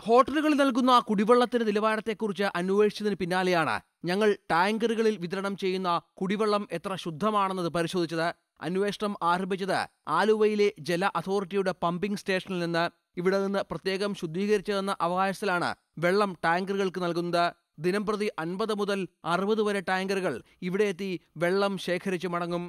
ഹോട്ടലുകളിൽ നൽകുന്ന കുടിവെള്ളത്തിന്റെ നിലവാരത്തെക്കുറിച്ച് അന്വേഷിച്ചതിന് പിന്നാലെയാണ് ഞങ്ങൾ ടാങ്കറുകളിൽ വിതരണം ചെയ്യുന്ന കുടിവെള്ളം എത്ര ശുദ്ധമാണെന്നത് പരിശോധിച്ചത് അന്വേഷണം ആരംഭിച്ചത് ആലുവയിലെ ജല അതോറിറ്റിയുടെ പമ്പിംഗ് സ്റ്റേഷനിൽ നിന്ന് ഇവിടെ നിന്ന് പ്രത്യേകം ശുദ്ധീകരിച്ചതെന്ന അവകാശത്തിലാണ് വെള്ളം ടാങ്കറുകൾക്ക് നൽകുന്നത് ദിനംപ്രതി അൻപത് മുതൽ അറുപത് വരെ ടാങ്കറുകൾ ഇവിടെ എത്തി വെള്ളം ശേഖരിച്ചു മടങ്ങും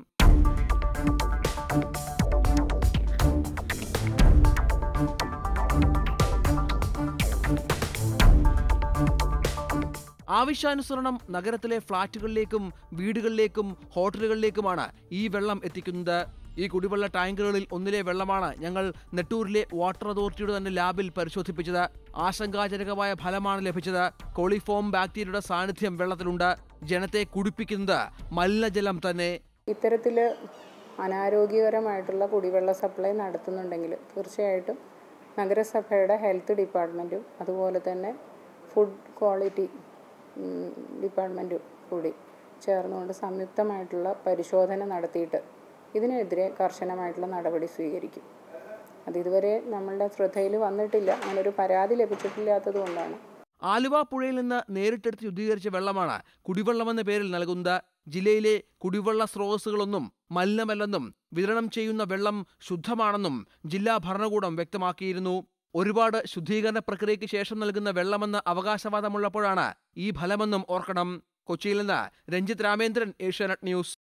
ആവശ്യാനുസരണം നഗരത്തിലെ ഫ്ളാറ്റുകളിലേക്കും വീടുകളിലേക്കും ഹോട്ടലുകളിലേക്കുമാണ് ഈ വെള്ളം എത്തിക്കുന്നത് ഈ കുടിവെള്ള ടാങ്കറുകളിൽ ഒന്നിലെ വെള്ളമാണ് ഞങ്ങൾ നെട്ടൂരിലെ വാട്ടർ അതോറിറ്റിയുടെ തന്നെ ലാബിൽ പരിശോധിപ്പിച്ചത് ആശങ്കാജനകമായ ഫലമാണ് ലഭിച്ചത് കോളിഫോം ബാക്ടീരിയയുടെ സാന്നിധ്യം വെള്ളത്തിലുണ്ട് ജനത്തെ കുടിപ്പിക്കുന്നത് മലിനജലം തന്നെ ഇത്തരത്തിൽ അനാരോഗ്യകരമായിട്ടുള്ള കുടിവെള്ള സപ്ലൈ നടത്തുന്നുണ്ടെങ്കിൽ തീർച്ചയായിട്ടും നഗരസഭയുടെ ഹെൽത്ത് ഡിപ്പാർട്ട്മെൻറ്റും അതുപോലെ തന്നെ ഫുഡ് ക്വാളിറ്റി ഡിപ്പാർട്ട്മെൻറ്റും കൂടി ചേർന്നുകൊണ്ട് സംയുക്തമായിട്ടുള്ള പരിശോധന നടത്തിയിട്ട് ഇതിനെതിരെ കർശനമായിട്ടുള്ള നടപടി സ്വീകരിക്കും അത് ഇതുവരെ നമ്മളുടെ ശ്രദ്ധയിൽ വന്നിട്ടില്ല അങ്ങനെ ഒരു പരാതി ലഭിച്ചിട്ടില്ലാത്തത് കൊണ്ടാണ് ആലുവ പുഴയിൽ നിന്ന് നേരിട്ടെടുത്ത് ശുദ്ധീകരിച്ച വെള്ളമാണ് കുടിവെള്ളമെന്ന പേരിൽ നൽകുന്നത് ജില്ലയിലെ കുടിവെള്ള സ്രോതസ്സുകളൊന്നും മലിനമല്ലെന്നും വിതരണം ചെയ്യുന്ന വെള്ളം ശുദ്ധമാണെന്നും ജില്ലാ ഭരണകൂടം വ്യക്തമാക്കിയിരുന്നു ഒരുപാട് ശുദ്ധീകരണ പ്രക്രിയയ്ക്ക് ശേഷം നൽകുന്ന വെള്ളമെന്ന് അവകാശവാദമുള്ളപ്പോഴാണ് ഈ ഫലമെന്നും ഓർക്കണം കൊച്ചിയിൽ നിന്ന് രഞ്ജിത് രാമേന്ദ്രൻ ഏഷ്യാനെറ്റ് ന്യൂസ്